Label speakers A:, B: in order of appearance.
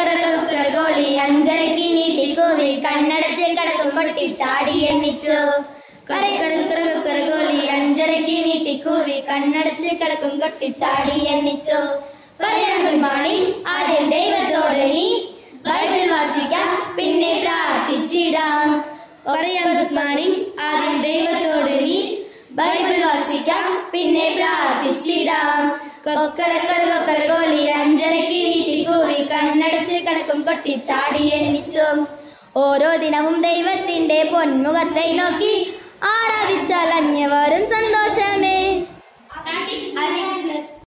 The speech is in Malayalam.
A: കൊക്കരകോളി അഞ്ചരക്ക് നീട്ടിക്കൂവി കണ്ണടച്ച് കിടക്കും കൊട്ടി ചാടി എണ്ണിച്ചു കൊക്കരകോളി അഞ്ചരക്ക് നീട്ടിക്കൂവി കണ്ണടച്ച് കിടക്കും കൊട്ടി ചാടി എണ്ണിച്ചു പറയാൻ ആദ്യം ദൈവത്തോട് നീ ബൈബിൾ വാസിക്കാം പിന്നെ പ്രാർത്ഥിച്ചിടാം പറയാൻ ഗുഡ് മോർണിംഗ് ആദ്യം ദൈവത്തോട് നീ ബൈബിൾ വാസിക്കാം പിന്നെ പ്രാർത്ഥിച്ചിടാം കൊക്കരക്കര കൊക്കര കോലി അഞ്ചരക്ക് നീട്ടി കൂവി കണ്ണടച്ച് കിടക്കും കൊട്ടി ചാടി എണ്ണിച്ചു ഓരോ ദിനവും ദൈവത്തിന്റെ പൊന്മുഖത്തെ നോക്കി ആരാധിച്ചാൽ അഞ്ഞവരും സന്തോഷമേ